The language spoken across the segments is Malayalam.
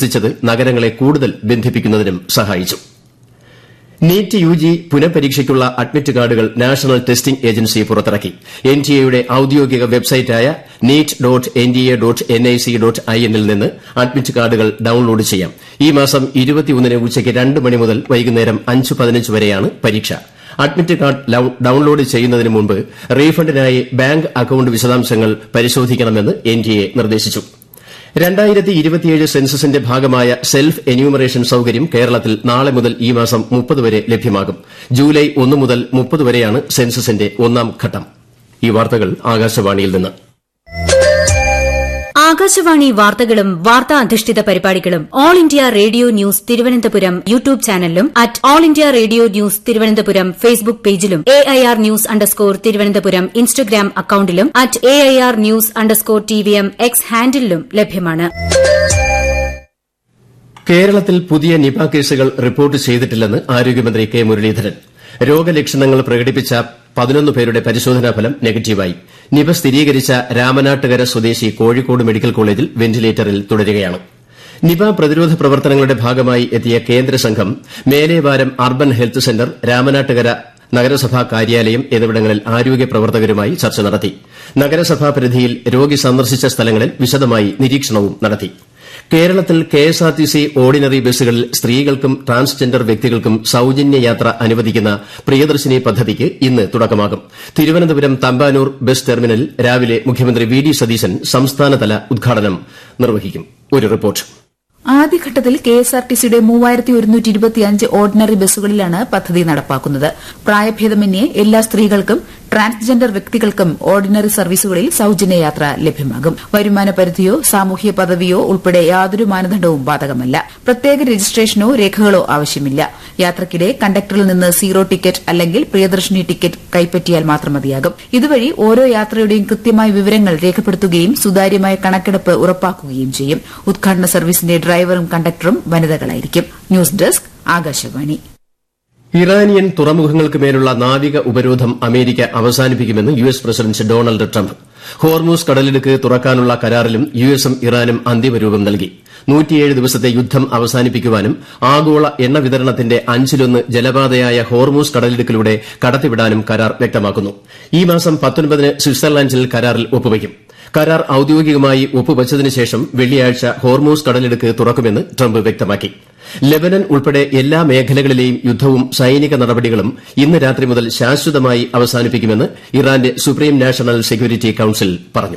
വികസിച്ചത് നഗരങ്ങളെ കൂടുതൽ ബന്ധിപ്പിക്കുന്നതിനും സഹായിച്ചു നീറ്റ് യു ജി പുനഃപരീക്ഷയ്ക്കുള്ള അഡ്മിറ്റ് കാർഡുകൾ നാഷണൽ ടെസ്റ്റിംഗ് ഏജൻസി പുറത്തിറക്കി എൻ ടി എയുടെ ഔദ്യോഗിക വെബ്സൈറ്റായ NEET dot N D A dot N I C dot I എന്നിൽ നിന്ന് അഡ്മിറ്റ് കാർഡുകൾ ഡൌൺലോഡ് ചെയ്യാം ഈ മാസം ഇരുപത്തിയൊന്നിന് ഉച്ചയ്ക്ക് രണ്ട് മണി മുതൽ വൈകുന്നേരം അഞ്ച് പതിനഞ്ച് വരെയാണ് പരീക്ഷ അഡ്മിറ്റ് കാർഡ് ഡൌൺലോഡ് ചെയ്യുന്നതിന് മുമ്പ് റീഫണ്ടിനായി ബാങ്ക് അക്കൌണ്ട് വിശദാംശങ്ങൾ പരിശോധിക്കണമെന്ന് എൻ ടി എ നിർദ്ദേശിച്ചു സെൻസസിന്റെ ഭാഗമായ സെൽഫ് എന്യൂമറേഷൻ സൌകര്യം കേരളത്തിൽ നാളെ മുതൽ ഈ മാസം മുപ്പത് വരെ ലഭ്യമാകും ജൂലൈ ഒന്ന് മുതൽ മുപ്പത് വരെയാണ് സെൻസസിന്റെ ഒന്നാം ഘട്ടം ഈ വാർത്തകൾ ആകാശവാണിയിൽ നിന്ന് ആകാശവാണി വാർത്തകളും വാർത്താ അധിഷ്ഠിത പരിപാടികളും All India Radio news Thiruvananthapuram YouTube ചാനലിലും at All India Radio news Thiruvananthapuram Facebook പേജിലും A I R news underscore Thiruvananthapuram Instagram അക്കൌണ്ടിലും at A I R news underscore T V M X ഹാൻഡിലും ലഭ്യമാണ് കേരളത്തിൽ പുതിയ നിപ കേസുകൾ റിപ്പോർട്ട് ചെയ്തിട്ടില്ലെന്ന് ആരോഗ്യമന്ത്രി കെ മുരളീധരൻ രോഗലക്ഷണങ്ങൾ പ്രകടിപ്പിച്ച പതിനൊന്ന് പേരുടെ പരിശോധനാ ഫലം നെഗറ്റീവായി നിപ സ്ഥിരീകരിച്ച രാമനാട്ടുകര സ്വദേശി കോഴിക്കോട് മെഡിക്കൽ കോളേജിൽ വെന്റിലേറ്ററിൽ തുടരുകയാണ് നിപ പ്രതിരോധ പ്രവർത്തനങ്ങളുടെ ഭാഗമായി എത്തിയ കേന്ദ്ര സംഘം Melevaram urban health centre Ramanattukara നഗരസഭാ കാര്യാലയം എന്നിവിടങ്ങളിൽ ആരോഗ്യ പ്രവർത്തകരുമായി ചർച്ച നടത്തി നഗരസഭാ പരിധിയിൽ രോഗി സന്ദർശിച്ച സ്ഥലങ്ങളിൽ വിശദമായി നിരീക്ഷണവും നടത്തി കേരളത്തിൽ കെഎസ്ആർടിസി ഓർഡിനറി ബസ്സുകളിൽ സ്ത്രീകൾക്കും ട്രാൻസ്ജെൻഡർ വ്യക്തികൾക്കും സൌജന്യ യാത്ര അനുവദിക്കുന്ന പ്രിയദർശിനി പദ്ധതിക്ക് ഇന്ന് തുടക്കമാകും തിരുവനന്തപുരം തമ്പാനൂർ ബസ് ടെർമിനലിൽ രാവിലെ മുഖ്യമന്ത്രി വി ഡി സതീശൻ സംസ്ഥാനതല ഉദ്ഘാടനം നിർവഹിക്കും ഒരു റിപ്പോർട്ട് ആദ്യഘട്ടത്തിൽ കെഎസ്ആർടിസിയുടെ മൂവായിരത്തി ഒരുന്നൂറ്റി ഇരുപത്തിയഞ്ച് ഓർഡിനറി ബസ്സുകളിലാണ് പദ്ധതി നടപ്പാക്കുന്നത് പ്രായഭേദമന്യേ എല്ലാ സ്ത്രീകൾക്കും ട്രാൻസ്ജെൻഡർ വ്യക്തികൾക്കും ഓർഡിനറി സർവീസുകളിൽ സൌജന്യ യാത്ര ലഭ്യമാകും വരുമാന പരിധിയോ സാമൂഹ്യ പദവിയോ ഉൾപ്പെടെ യാതൊരു മാനദണ്ഡവും ബാധകമല്ല പ്രത്യേക രജിസ്ട്രേഷനോ രേഖകളോ ആവശ്യമില്ല യാത്രയ്ക്കിടെ കണ്ടക്ടറിൽ നിന്ന് സീറോ ടിക്കറ്റ് അല്ലെങ്കിൽ പ്രിയദർശിനി ടിക്കറ്റ് കൈപ്പറ്റിയാൽ മാത്രം മതിയാകും ഇതുവഴി ഓരോ യാത്രയുടെയും കൃത്യമായ വിവരങ്ങൾ രേഖപ്പെടുത്തുകയും സുതാര്യമായ കണക്കെടുപ്പ് ഉറപ്പാക്കുകയും ചെയ്യും ഉദ്ഘാടന സർവീസിന്റെ ഡ്രൈവറും കണ്ടക്ടറും വനിതകളായിരിക്കും ന്യൂസ് ഡെസ്ക് ആകാശവാണി ഇറാനിയൻ തുറമുഖങ്ങൾക്ക് മേലുള്ള നാവിക ഉപരോധം അമേരിക്ക അവസാനിപ്പിക്കുമെന്ന് U S president Donald Trump Hormuz കടലിടുക്ക് തുറക്കാനുള്ള കരാറിലും യു എസും ഇറാനും അന്തിമരൂപം നൽകി നൂറ്റിയേഴ് ദിവസത്തെ യുദ്ധം അവസാനിപ്പിക്കുവാനും ആഗോള എണ്ണ വിതരണത്തിന്റെ അഞ്ചിലൊന്ന് ജലപാതയായ ഹോർമൂസ് കടലിടുക്കിലൂടെ കടത്തിവിടാനും കരാർ വ്യക്തമാക്കുന്നു ഈ മാസം പത്തൊൻപതിന് സ്വിറ്റ്സർലാൻഡിൽ കരാറിൽ ഒപ്പുവയ്ക്കും കരാർ ഔദ്യോഗികമായി ഒപ്പുവച്ചതിനു ശേഷം വെള്ളിയാഴ്ച ഹോർമൂസ് കടലിടുക്ക് തുറക്കുമെന്ന് ട്രംപ് വ്യക്തമാക്കി ലെബനൻ ഉൾപ്പെടെ എല്ലാ മേഖലകളിലെയും യുദ്ധവും സൈനിക നടപടികളും ഇന്ന് രാത്രി മുതൽ ശാശ്വതമായി അവസാനിപ്പിക്കുമെന്ന് ഇറാന്റെ സുപ്രീം നാഷണൽ സെക്യൂരിറ്റി കൌൺസിൽ പറഞ്ഞു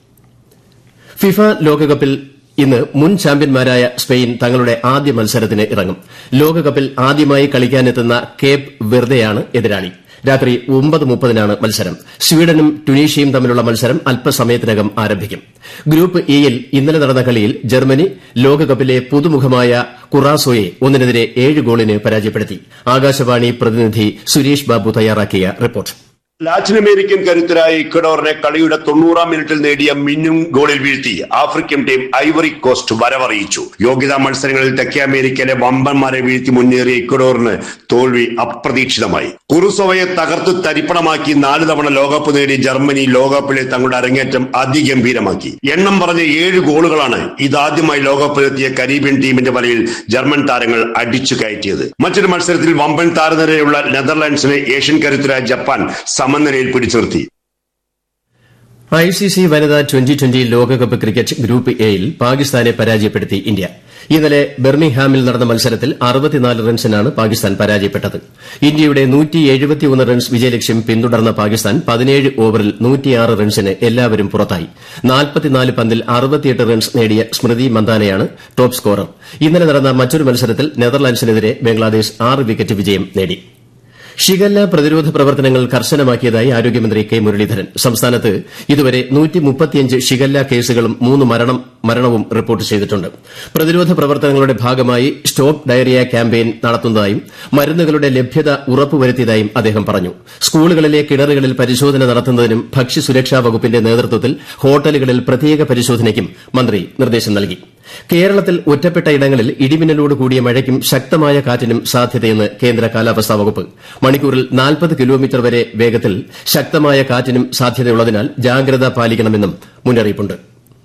ഫിഫ ലോകകപ്പിൽ ഇന്ന് മുൻ ചാമ്പ്യന്മാരായ സ്പെയിൻ തങ്ങളുടെ ആദ്യ മത്സരത്തിന് ഇറങ്ങും ലോകകപ്പിൽ ആദ്യമായി കളിക്കാനെത്തുന്ന കേപ്പ് വെർദെയാണ് എതിരാളി രാത്രി ഒമ്പത് മുപ്പതിനാണ് മത്സരം സ്വീഡനും ടുണീഷ്യയും തമ്മിലുള്ള മത്സരം അല്പസമയത്തിനകം ആരംഭിക്കും ഗ്രൂപ്പ് ഇയിൽ ഇന്നലെ നടന്ന കളിയിൽ ജർമ്മനി ലോകകപ്പിലെ പുതുമുഖമായ കുറാസോയെ ഒന്നിനെതിരെ ഏഴ് ഗോളിന് പരാജയപ്പെടുത്തി ആകാശവാണി പ്രതിനിധി സുരേഷ് ബാബു തയ്യാറാക്കിയ റിപ്പോർട്ട് ലാറ്റിൻ അമേരിക്കൻ കരുത്തരായ ഇക്വഡോറിനെ കളിയുടെ തൊണ്ണൂറാം മിനിറ്റിൽ നേടിയ മിന്നും ഗോളിൽ വീഴ്ത്തി ആഫ്രിക്കൻ ടീം ഐവറി കോസ്റ്റ് വരവറിയിച്ചു യോഗ്യതാ മത്സരങ്ങളിൽ തെക്കേ അമേരിക്കയിലെ വമ്പന്മാരെ വീഴ്ത്തി മുന്നേറിയ ഇക്വഡോറിന് തോൽവി അപ്രതീക്ഷിതമായി കുറുസോവയെ തകർത്ത് തരിപ്പണമാക്കി നാല് തവണ ലോകകപ്പ് നേടിയ ജർമ്മനി ലോകകപ്പിലെ തങ്ങളുടെ അരങ്ങേറ്റം അതിഗംഭീരമാക്കി എണ്ണം പറഞ്ഞ ഏഴ് ഗോളുകളാണ് ഇതാദ്യമായി ലോകകപ്പിലെത്തിയ കരീബിയൻ ടീമിന്റെ വലയിൽ ജർമ്മൻ താരങ്ങൾ അടിച്ചു കയറ്റിയത് മറ്റൊരു മത്സരത്തിൽ വമ്പൻ താരനിരയുള്ള നെതർലാൻഡ്സിനെ ഏഷ്യൻ കരുത്തരായ ജപ്പാൻ സമനിലയിൽ പിടിച്ചു നിർത്തി ഐസിസി വനിതാ ട്വന്റി ട്വന്റി ലോകകപ്പ് ക്രിക്കറ്റ് ഗ്രൂപ്പ് എയിൽ പാകിസ്ഥാനെ പരാജയപ്പെടുത്തി ഇന്ത്യ ഇന്നലെ ബെർമിംഗ്ഹാമിൽ നടന്ന മത്സരത്തിൽ അറുപത്തിനാല് റൺസിനാണ് പാകിസ്ഥാൻ പരാജയപ്പെട്ടത് ഇന്ത്യയുടെ റൺസ് വിജയലക്ഷ്യം പിന്തുടർന്ന പാകിസ്ഥാൻ പതിനേഴ് ഓവറിൽ നൂറ്റിയാറ് റൺസിന് എല്ലാവരും പുറത്തായി നാൽപ്പത്തിനാല് പന്തിൽ അറുപത്തിയെട്ട് റൺസ് നേടിയ സ്മൃതി മന്ദാനയാണ് ടോപ്പ് സ്കോറർ ഇന്നലെ നടന്ന മറ്റൊരു മത്സരത്തിൽ നെതർലാൻഡ്സിനെതിരെ ബംഗ്ലാദേശ് ആറ് വിക്കറ്റ് വിജയം നേടി ഷിഗല്ല പ്രതിരോധ പ്രവർത്തനങ്ങൾ കർശനമാക്കിയതായി ആരോഗ്യമന്ത്രി കെ മുരളീധരൻ സംസ്ഥാനത്ത് ഇതുവരെ ഷിഗല്ല കേസുകളും മൂന്ന് മരണവും റിപ്പോർട്ട് ചെയ്തിട്ടുണ്ട് പ്രതിരോധ പ്രവർത്തനങ്ങളുടെ ഭാഗമായി സ്റ്റോപ്പ് ഡയറിയ ക്യാമ്പയിൻ നടത്തുന്നതായും മരുന്നുകളുടെ ലഭ്യത ഉറപ്പുവരുത്തിയതായും അദ്ദേഹം പറഞ്ഞു സ്കൂളുകളിലെ കിണറുകളിൽ പരിശോധന നടത്തുന്നതിനും ഭക്ഷ്യസുരക്ഷാ വകുപ്പിന്റെ നേതൃത്വത്തിൽ ഹോട്ടലുകളിൽ പ്രത്യേക പരിശോധനയ്ക്കും മന്ത്രി നിർദ്ദേശം നൽകി കേരളത്തിൽ ഒറ്റപ്പെട്ട ഇടങ്ങളിൽ ഇടിമിന്നലോട് കൂടിയ മഴയ്ക്കും ശക്തമായ കാറ്റിനും സാധ്യതയെന്ന് കേന്ദ്ര കാലാവസ്ഥാ വകുപ്പ് മണിക്കൂറിൽ നാൽപ്പത് കിലോമീറ്റർ വരെ വേഗത്തിൽ ശക്തമായ കാറ്റിനും സാധ്യതയുള്ളതിനാൽ ജാഗ്രത പാലിക്കണമെന്നും മുന്നറിയിപ്പുണ്ട്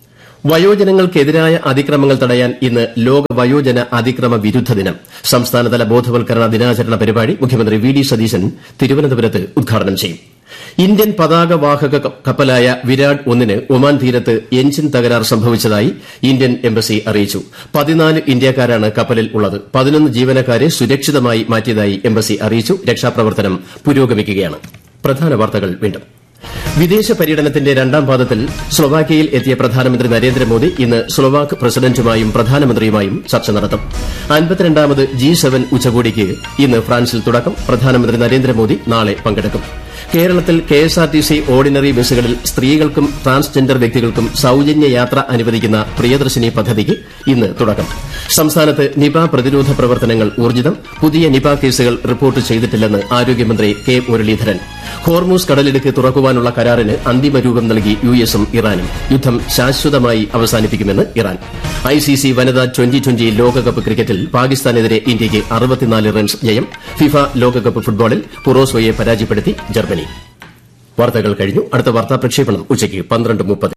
വയോജനങ്ങൾക്കെതിരായ അതിക്രമങ്ങൾ തടയാൻ ഇന്ന് ലോക വയോജന അതിക്രമ വിരുദ്ധ ദിനം സംസ്ഥാനതല ബോധവൽക്കരണ ദിനാചരണ പരിപാടി മുഖ്യമന്ത്രി വി ഡി സതീശൻ തിരുവനന്തപുരത്ത് ഉദ്ഘാടനം ചെയ്യും ഇന്ത്യൻ പതാകവാഹക കപ്പലായ വിരാട് ഒന്നിന് ഒമാൻ തീരത്ത് എഞ്ചിൻ തകരാർ സംഭവിച്ചതായി ഇന്ത്യൻ എംബസി അറിയിച്ചു പതിനാല് ഇന്ത്യക്കാരാണ് കപ്പലിൽ ഉള്ളത് പതിനൊന്ന് ജീവനക്കാരെ സുരക്ഷിതമായി മാറ്റിയതായി എംബസി അറിയിച്ചു രക്ഷാപ്രവർത്തനം പുരോഗമിക്കുകയാണ് പ്രധാന വാർത്തകൾ വീണ്ടും വിദേശ പര്യടനത്തിന്റെ രണ്ടാം പാദത്തിൽ സ്ലൊവാക്യയിൽ എത്തിയ പ്രധാനമന്ത്രി നരേന്ദ്രമോദി ഇന്ന് സ്ലൊവാക്ക് പ്രസിഡന്റുമായും പ്രധാനമന്ത്രിയുമായും ചർച്ച നടത്തും അൻപത്തിരണ്ടാമത് ജി സെവൻ ഉച്ചകോടിക്ക് ഇന്ന് ഫ്രാൻസിൽ തുടക്കം പ്രധാനമന്ത്രി നരേന്ദ്രമോദി നാളെ പങ്കെടുക്കും കേരളത്തിൽ കെഎസ്ആർടിസി ഓർഡിനറി ബസ്സുകളിൽ സ്ത്രീകൾക്കും ട്രാൻസ്ജെൻഡർ വ്യക്തികൾക്കും സൌജന്യ യാത്ര അനുവദിക്കുന്ന പ്രിയദർശിനി പദ്ധതിക്ക് ഇന്ന് തുടക്കം സംസ്ഥാനത്ത് നിപ പ്രതിരോധ പ്രവർത്തനങ്ങൾ ഊർജ്ജിതം പുതിയ നിപ കേസുകൾ റിപ്പോർട്ട് ചെയ്തിട്ടില്ലെന്ന് ആരോഗ്യമന്ത്രി കെ മുരളീധരൻ ഹോർമൂസ് കടലിടുക്ക് തുറക്കുവാനുള്ള കരാറിന് അന്തിമ രൂപം നൽകി യു എസും ഇറാനും യുദ്ധം ശാശ്വതമായി അവസാനിപ്പിക്കുമെന്ന് ഇറാൻ ഐസിസി വനിതാ ട്വന്റി ട്വന്റി ലോകകപ്പ് ക്രിക്കറ്റിൽ പാകിസ്ഥാനെതിരെ ഇന്ത്യയ്ക്ക് അറുപത്തിനാല് റൺസ് ജയം ഫിഫ ലോകകപ്പ് ഫുട്ബോളിൽ കുറോസോയെ പരാജയപ്പെടുത്തി ജർമ്മനി വാർത്തകൾ കഴിഞ്ഞു അടുത്ത വാർത്താ പ്രക്ഷേപണം ഉച്ചയ്ക്ക് പന്ത്രണ്ട് മുപ്പത്